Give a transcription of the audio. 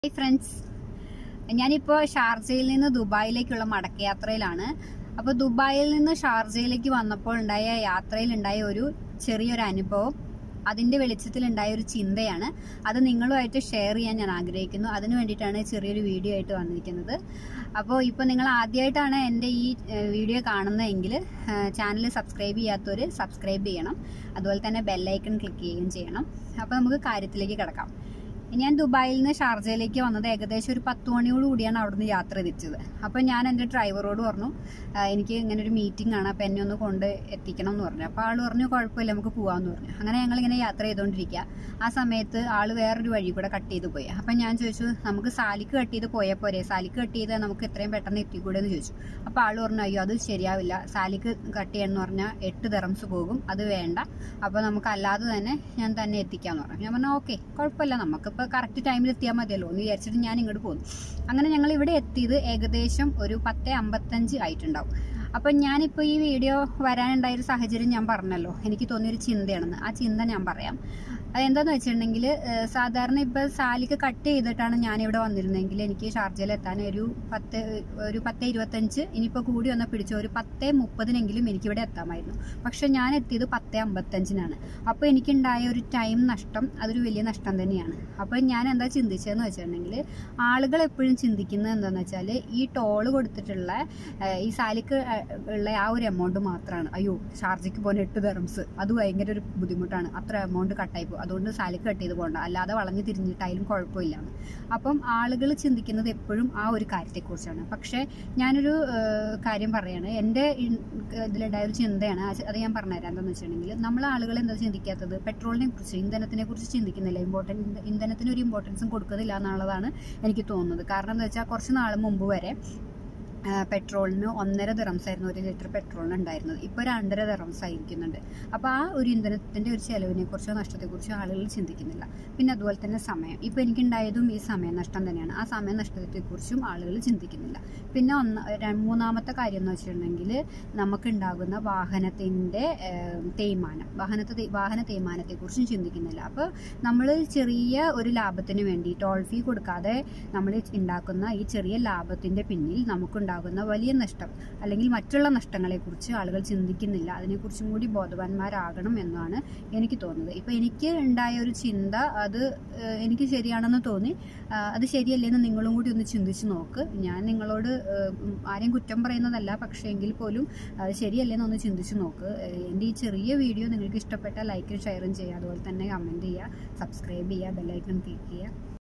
hi friends ഞാനിപ്പോൾ ഷാർജയിൽ നിന്ന് ദുബായിലേക്കുള്ള മടക്കയാത്രയിലാണ് അപ്പോൾ ദുബായിൽ നിന്ന് ഷാർജയിലേക്ക് വന്നപ്പോൾ ഉണ്ടായ യാത്രയിൽ ഉണ്ടായ ഒരു ചെറിയൊരു അനുഭവം അതിന്റെ വെളിച്ചത്തിൽ ഉണ്ടായ ഒരു ചിന്തയാണ് അത് നിങ്ങളുമായിട്ട് ഷെയർ ചെയ്യാൻ ഞാൻ ആഗ്രഹിക്കുന്നു അതിനു വേണ്ടിയിട്ടാണ് ചെറിയൊരു വീഡിയോ ആയിട്ട് വന്നിരിക്കുന്നത് അപ്പോൾ ഇപ്പോൾ നിങ്ങൾ ആദ്യമായിട്ടാണ് എൻ്റെ ഈ ഏഹ്, വീഡിയോ കാണുന്നതെങ്കിൽ ചാനൽ സബ്സ്ക്രൈബ് ചെയ്യാത്തവർ സബ്സ്ക്രൈബ് ചെയ്യണം അതുപോലെ തന്നെ ബെല്ലൈക്കൺ ക്ലിക്ക് ചെയ്യുകയും ചെയ്യണം അപ്പോൾ നമുക്ക് കാര്യത്തിലേക്ക് കിടക്കാം ഞാൻ ദുബായിൽ നിന്ന് ഷാർജയിലേക്ക് വന്നത് ഏകദേശം ഒരു പത്ത് മണിയോട് കൂടിയാണ് അവിടുന്ന് യാത്ര തിരിച്ചത് അപ്പോൾ ഞാൻ എൻ്റെ ഡ്രൈവറോട് പറഞ്ഞു "ആ, എനിക്ക് ഇങ്ങനെ ഒരു മീറ്റിംഗ് ആണ് അപ്പോൾ എന്നെ ഒന്ന് കൊണ്ട് എത്തിക്കണം എന്ന് പറഞ്ഞു അപ്പോൾ ആൾ പറഞ്ഞു കുഴപ്പമില്ല നമുക്ക് പോകാമെന്ന് പറഞ്ഞു അങ്ങനെ ഞങ്ങൾ ഇങ്ങനെ യാത്ര ചെയ്തുകൊണ്ടിരിക്കുക ആ സമയത്ത് ആൾ വേറൊരു വഴി കൂടെ കട്ട് ചെയ്ത് പോയി അപ്പം ഞാൻ ചോദിച്ചു നമുക്ക് സാലിക്ക് കട്ട് ചെയ്ത് പോയാൽ പോരെ സാലിക്ക് കട്ട് ചെയ്ത് നമുക്ക് എത്രയും പെട്ടെന്ന് എത്തിക്കൂടെ എന്ന് ചോദിച്ചു അപ്പോൾ ആൾ പറഞ്ഞു അയ്യോ അത് ശരിയാവില്ല സാലിക്ക് കട്ട് ചെയ്യാന്ന് പറഞ്ഞാൽ എട്ട് തെറംസ് പോകും അത് വേണ്ട അപ്പോൾ നമുക്ക് അല്ലാതെ തന്നെ ഞാൻ തന്നെ എത്തിക്കാന്ന് പറഞ്ഞു ഞാൻ പറഞ്ഞു ഓക്കെ കുഴപ്പമില്ല നമുക്കിപ്പോൾ കറക്റ്റ് ടൈമിൽ എത്തിയാൽ മതിയല്ലോ എന്ന് വിചാരിച്ചിട്ട് ഞാൻ ഇങ്ങോട്ട് പോന്നു അങ്ങനെ ഞങ്ങൾ ഇവിടെ എത്തിയത് ഏകദേശം ഒരു പത്ത് അമ്പത്തഞ്ച് ആയിട്ടുണ്ടാവും അപ്പം ഞാനിപ്പോൾ ഈ വീഡിയോ വരാനുണ്ടായ ഒരു സാഹചര്യം ഞാൻ പറഞ്ഞല്ലോ എനിക്ക് തോന്നിയൊരു ചിന്തയാണെന്ന് ആ ചിന്ത ഞാൻ പറയാം അതെന്താന്ന് വെച്ചിട്ടുണ്ടെങ്കിൽ സാധാരണ ഇപ്പോൾ സാലിക്ക് കട്ട് ചെയ്തിട്ടാണ് ഞാനിവിടെ വന്നിരുന്നെങ്കിൽ എനിക്ക് ഷാർജയിൽ എത്താൻ ഒരു പത്ത് ഒരു പത്ത് ഇരുപത്തഞ്ച് ഇനിയിപ്പോൾ കൂടി വന്നാൽ പിടിച്ച ഒരു പത്ത് മുപ്പതിനെങ്കിലും എനിക്കിവിടെ എത്താമായിരുന്നു പക്ഷെ ഞാൻ എത്തിയത് പത്ത് അമ്പത്തഞ്ചിനാണ് അപ്പോൾ എനിക്കുണ്ടായ ഒരു ടൈം നഷ്ടം അതൊരു വലിയ നഷ്ടം തന്നെയാണ് അപ്പോൾ ഞാൻ എന്താ ചിന്തിച്ചതെന്ന് വെച്ചിട്ടുണ്ടെങ്കിൽ ആളുകൾ എപ്പോഴും ചിന്തിക്കുന്നത് എന്താണെന്ന് വെച്ചാൽ ഈ ടോള് കൊടുത്തിട്ടുള്ള ഏഹ്, ഈ സാലിക്ക് ഏഹ്, ഉള്ള ആ ഒരു എമൗണ്ട് മാത്രമാണ് അയ്യോ ഷാർജയ്ക്ക് പോകുന്ന എട്ട് തെറംസ് അത് ഭയങ്കര ഒരു ബുദ്ധിമുട്ടാണ് അത്ര എമൗണ്ട് കട്ടായി പോകും അതുകൊണ്ട് സാലിക്ക് കട്ട് ചെയ്ത് പോകണ്ട അല്ലാതെ വളഞ്ഞ് തിരിഞ്ഞിട്ടായാലും കുഴപ്പമില്ല അപ്പം ആളുകൾ ചിന്തിക്കുന്നത് എപ്പോഴും ആ ഒരു കാര്യത്തെക്കുറിച്ചാണ് പക്ഷേ ഞാനൊരു ഏഹ്, കാര്യം പറയാണ് എൻ്റെ ഇൻ- ഇതിലുണ്ടായ ഒരു ചിന്തയാണ് ആ ചി- അത് ഞാൻ പറഞ്ഞുതരാം എന്താണെന്ന് വെച്ചിട്ടുണ്ടെങ്കിൽ നമ്മൾ ആളുകൾ എന്താ ചിന്തിക്കാത്തത് പെട്രോളിനെ കുറിച്ച് ഇന്ധനത്തിനെ കുറിച്ച് ചിന്തിക്കുന്നില്ല ഇമ്പോർട്ടൻറ്റ് ഇന്ധനത്തിന് ഒരു ഇമ്പോർട്ടൻസും കൊടുക്കുന്നില്ല എന്നുള്ളതാണ് എനിക്ക് തോന്നുന്നത് കാരണം എന്താ വെച്ചാൽ കുറച്ച് നാൾ മുമ്പ് വരെ ആ, പെട്രോളിന് ഒന്നര ദിറംസ് ആയിരുന്നു ഒരു ലിറ്റർ പെട്രോളിന് ഉണ്ടായിരുന്നത് ഇപ്പോൾ രണ്ടര ദിറംസ് ആയിരിക്കുന്നുണ്ട് അപ്പോൾ ആ ഒരു ഇന്ധനത്തിൻ്റെ ഒരു ചെലവിനെ കുറിച്ചോ നഷ്ടത്തെക്കുറിച്ചോ ആളുകൾ ചിന്തിക്കുന്നില്ല പിന്നെ അതുപോലെ തന്നെ സമയം ഇപ്പോൾ എനിക്കുണ്ടായതും ഈ സമയനഷ്ടം തന്നെയാണ് ആ സമയ നഷ്ടത്തെക്കുറിച്ചും ആളുകൾ ചിന്തിക്കുന്നില്ല പിന്നെ ഒന്ന് ര- മൂന്നാമത്തെ കാര്യം എന്ന് വെച്ചിട്ടുണ്ടെങ്കിൽ നമുക്കുണ്ടാകുന്ന വാഹനത്തിൻ്റെ തേയ്മാനം വാഹനത്തെ തേ- വാഹന തേയ്മാനത്തെക്കുറിച്ചും ചിന്തിക്കുന്നില്ല അപ്പോൾ നമ്മൾ ചെറിയ ഒരു ലാഭത്തിന് വേണ്ടി ടോൾ ഫീ കൊടുക്കാതെ നമ്മൾ ഉണ്ടാക്കുന്ന ഈ ചെറിയ ലാഭത്തിൻ്റെ പിന്നിൽ നമുക്കുണ്ടാകുന്ന വലിയ നഷ്ടം അല്ലെങ്കിൽ മറ്റുള്ള നഷ്ടങ്ങളെക്കുറിച്ച് ആളുകൾ ചിന്തിക്കുന്നില്ല അതിനെക്കുറിച്ചും കൂടി ബോധവാന്മാരാകണം എന്നാണ് എനിക്ക് തോന്നുന്നത് ഇപ്പം എനിക്ക് ഉണ്ടായ ഒരു ചിന്ത അത് ഏഹ്, എനിക്ക് ശരിയാണെന്ന് തോന്നി ആ, അത് ശരിയല്ലെന്ന് നിങ്ങളും കൂടി ഒന്ന് ചിന്തിച്ച് നോക്ക് ഞാൻ നിങ്ങളോട് ഏഹ്, ഉം, ആരെയും കുറ്റം പറയുന്നതല്ല പക്ഷേ എങ്കിൽ പോലും അത് ശരിയല്ലെന്ന് ഒന്ന് ചിന്തിച്ച് നോക്ക് ഏഹ്, എൻ്റെ ഈ ചെറിയ വീഡിയോ നിങ്ങൾക്ക് ഇഷ്ടപ്പെട്ട ലൈക്കും ഷെയറും ചെയ്യുക അതുപോലെ തന്നെ കമൻറ്റ് ചെയ്യുക സബ്സ്ക്രൈബ് ചെയ്യുക ബെല്ലൈക്കൺ ക്ലിക്ക് ചെയ്യുക